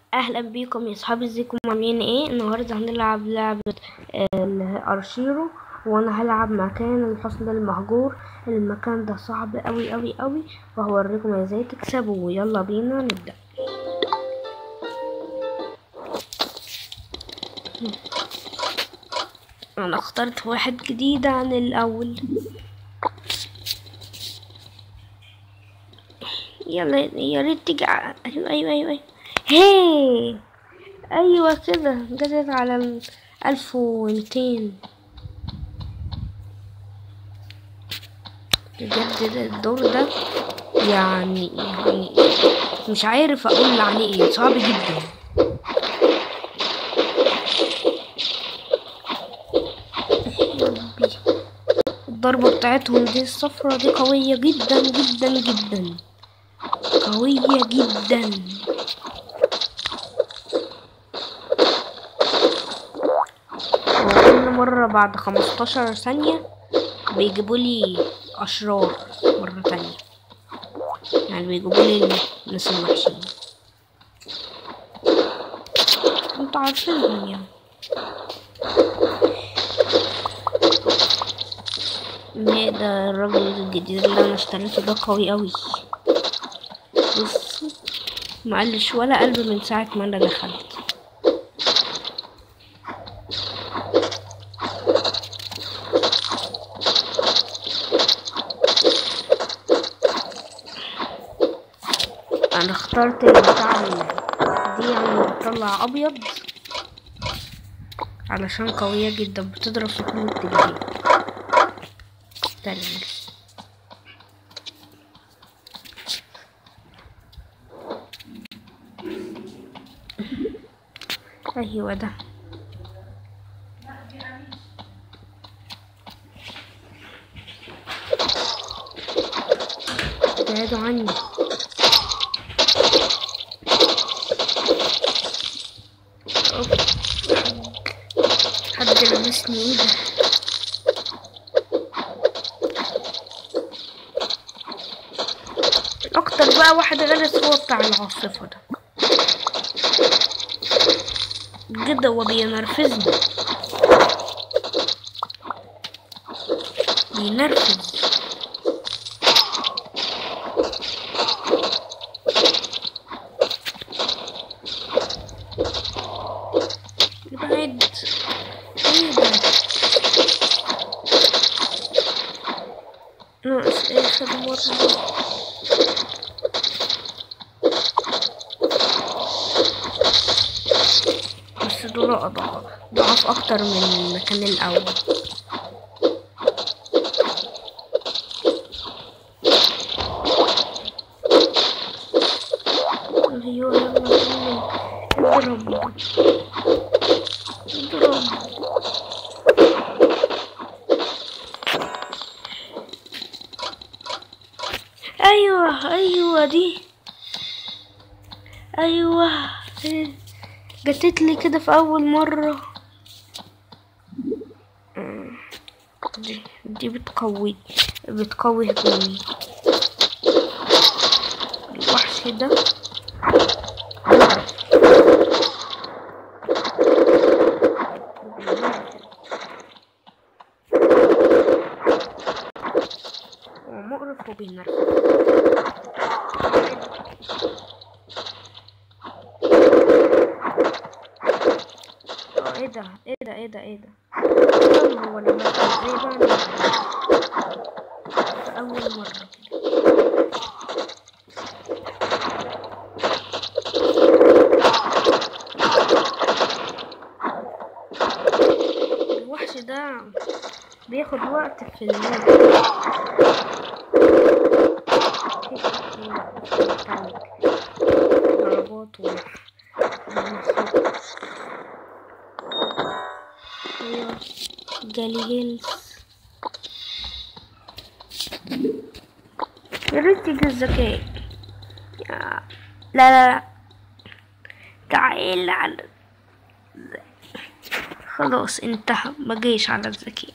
اهلا بيكم يا صحابي ازيكم عاملين ايه النهارده هنلعب لعبه الارشيرو وانا هلعب مكان الحصن المهجور المكان ده صعب قوي قوي قوي وهوريكم ازاي تكسبوا يلا بينا نبدا انا اخترت واحد جديد عن الاول يلا يا ريت تيجي ع- ايوه ايوه ايوه ايوه هي ايوه كده جت على ال 1200 بجد ده الدور ده يعني يعني مش عارف اقول عليه ايه صعب جدا يا ربي. الضربة بتاعتهم دي الصفرة دي قوية جدا جدا جدا قوية جدا وكل مرة بعد خمستاشر ثانية بيجيبولي أشرار مرة تانية يعني بيجيبولي الناس الوحشين انتوا عارفينهم يعني ايه ده الراجل الجديد اللي انا اشتريته ده قوي قوي بص معلش ولا قلب من ساعة ما انا دخلت انا اخترت البتاع ال- دي يعني بتطلع ابيض علشان قوية جدا بتضرب في كل الاتجاهات استنى ايوه ده ابعدوا عني أوف. حد لمسني ايه ده اكتر بقى واحد غلس هو بتاع العاصفة ده بجد هو بينرفزني بينرفز ابعد ايه ده ناقص اخر مرة بس دول أضعاف ضعاف أكتر من المكان الأول أيوة يلا يلا اضرب اضرب أيوة أيوة دي أيوة جتت لي كده في أول مرة مم. دي دي بتقوي بتقوي هجومي الوحش ده هو مقرف وبينرفز اه ايه ده ايه ده ايه ده ايه ده طب هو لما ازاي بعمل في اول مرة كده الوحش ده بياخد وقت في الموت ضربات و ايوه جالي هيلز يا ريت تيجي الذكاء يا- لا لا لا تعال على خلاص انتهى مجيش على الذكاء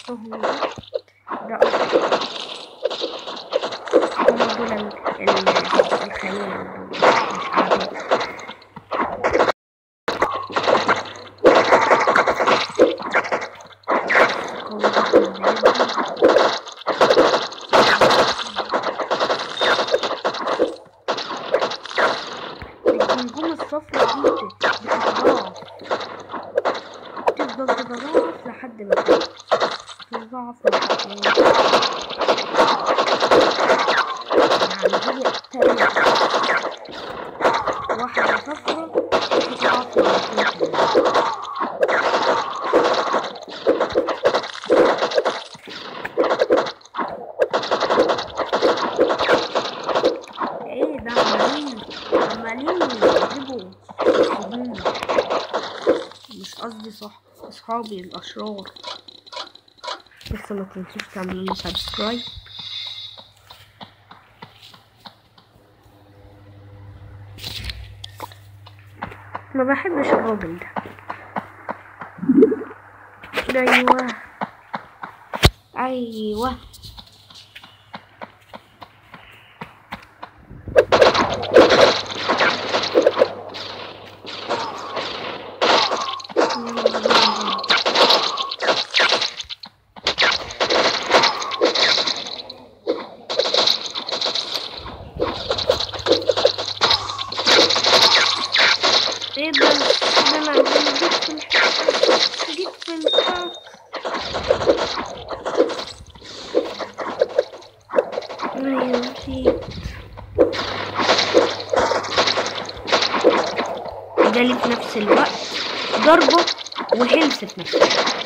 شفتهم ده ده أصلا هما دول ال- ال- الخيال دول مش قاعدين قوي جدا جدا الجمجمة الصفرا دي بت- بتتضاعف تفضل تتضاعف لحد ما تموت تتضاعف لحد ما يعني هي تلاتة واحدة صفرا تتضاعف مرتين تاني ايه ده عمالين عمالين يجيبوا السجون مش قصدي صح اصحابي الاشرار بس ما تنسوش تعملوا لي سبسكرايب ما بحبش الراجل ده ايوه ايوه يلا بينا. ايه ده ده انا أنا جيت في الح- جيت في الحق ايوه جيت جالي في نفس الوقت ضربة وهلس في نفس الوقت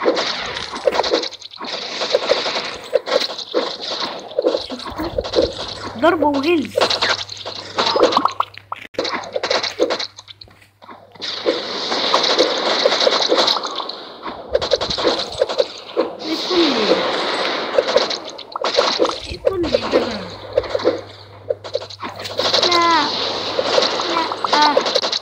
شفتوا ضربة وهلس ايه كل ده ايه كل ده لا لا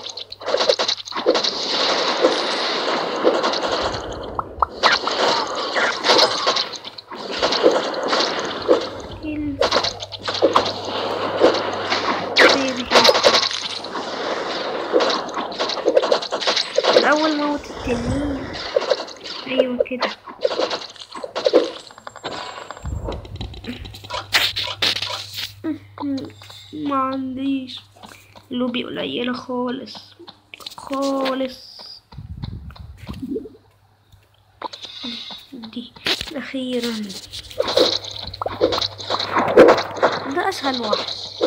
هلس بيبي الأول موت التنين أيوة كده ما عنديش لوبي قليلة خالص خالص دي أخيرا ده أسهل واحد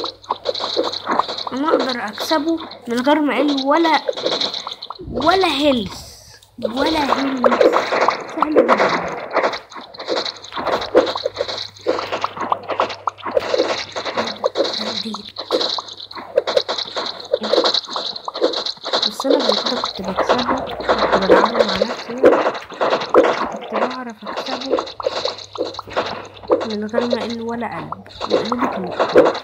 أنا أقدر أكسبه من غير ما أقل ولا ولا هيلث ولا هيلث سهل جدا جديد بس انا قبل كده كنت بكسبه كنت بلعبه مع نفسي كنت بعرف اكسبه من غير ما اقل ولا قلب وقلبي كانت قوية.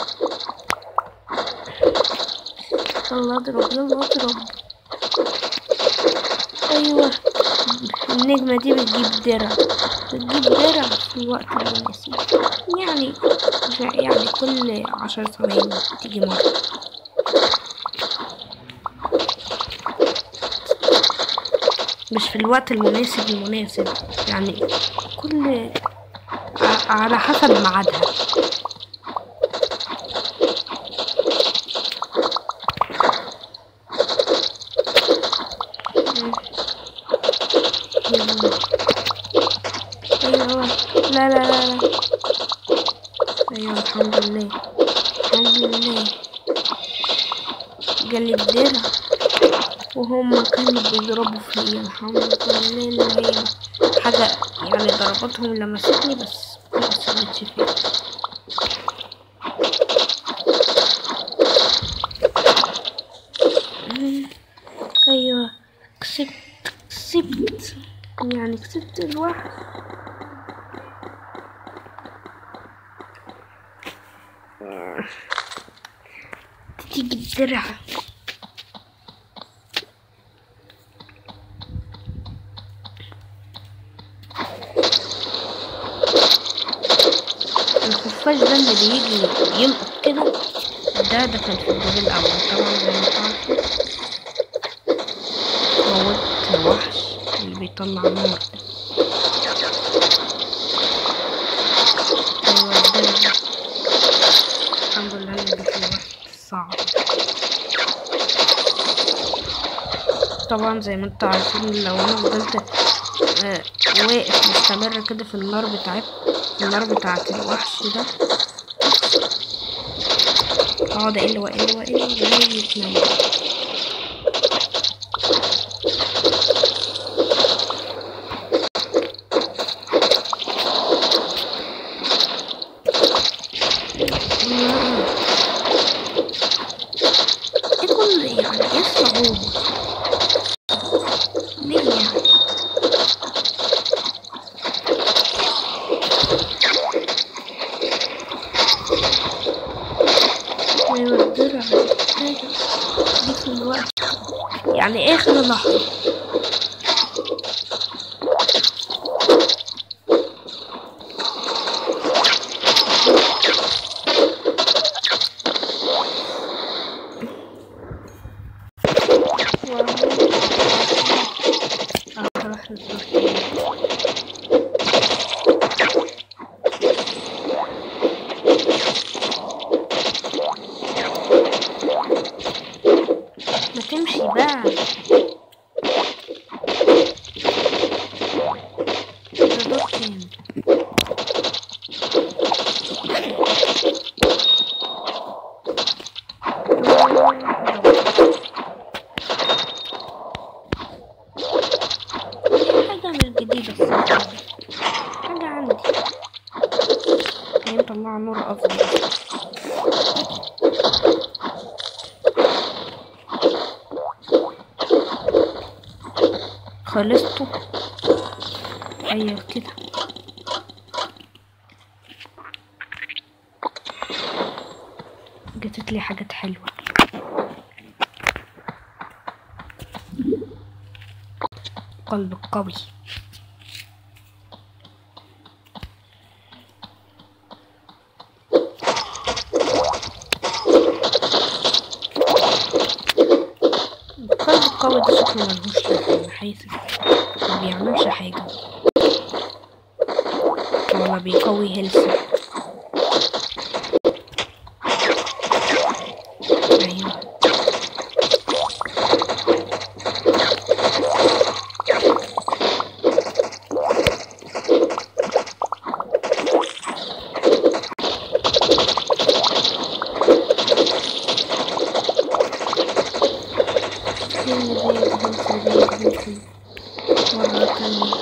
يلا اضرب يلا اضرب ايوه النجمة دي بتجيب درع بتجيب درع في الوقت المناسب يعني يعني كل عشر ثواني تيجي مرة مش في الوقت المناسب المناسب يعني كل ع- على حسب ميعادها مم. يلا. ايوه لا لا لا لا ايوه الحمد لله الحمد لله جالي الدرع وهم كانوا بيضربوا فيا الحمد لله اللي هي حاجة يعني ضربتهم لمستني بس ما أثرتش فيا مم. أيوة كسبت كسبت يعني كسبت الواحد تيجي الدرع الخفاش ده اللي بيجي يلقط كده ده ده كان في الدور الأول طبعا زي ما انتوا عارفين موت وحش اللي بيطلع نار ده أيوة ده الحمد لله اللي جه في الوقت الصعب طبعا زي ما انتوا عارفين لو انا فضلت آه واقف مستمر كده في النار بتاعت النار بتاعت الوحش ده اقعد اقل واقل واقل لغاية ما يموت. ايه كل يعني ايه الصعوبة ليه يعني ايوه الدرع حاجة دي في الوقت يعني اخر لحظة هروح الدور تاني. ما تمشي بقى ده دور تاني حاجة مش جديدة الصراحة حاجة عندي هي مطلعة نور أفضل خلصته أيوة كده جاتت لي حاجات حلوة قلب قوي القلب القوي ده شكله ملهوش لازمة حيث ما بيعملش حاجة ولا بيقوي هيلثي أيوة هيلثي هيلثي هيلثي مرة تانية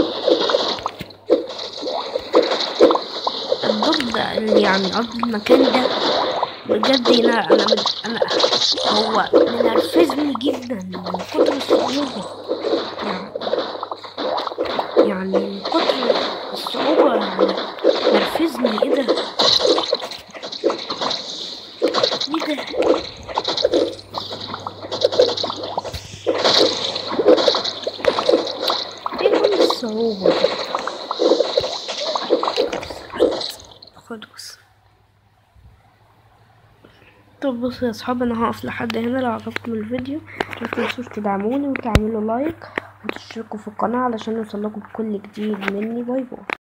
الضد اللي يعني قصدي المكان ده بجد انا انا انا هو منرفزني جدا من كتر الصعوبة يعني يعني من كتر الصعوبة يعني نرفزني ايه ده ايه ده ايه كل الصعوبة دي خلاص طب بصوا يا اصحابي انا هقف لحد هنا لو عجبكم الفيديو ما تنسوش تدعموني وتعملوا لايك وتشتركوا في القناة علشان يوصلكم كل جديد مني باي باي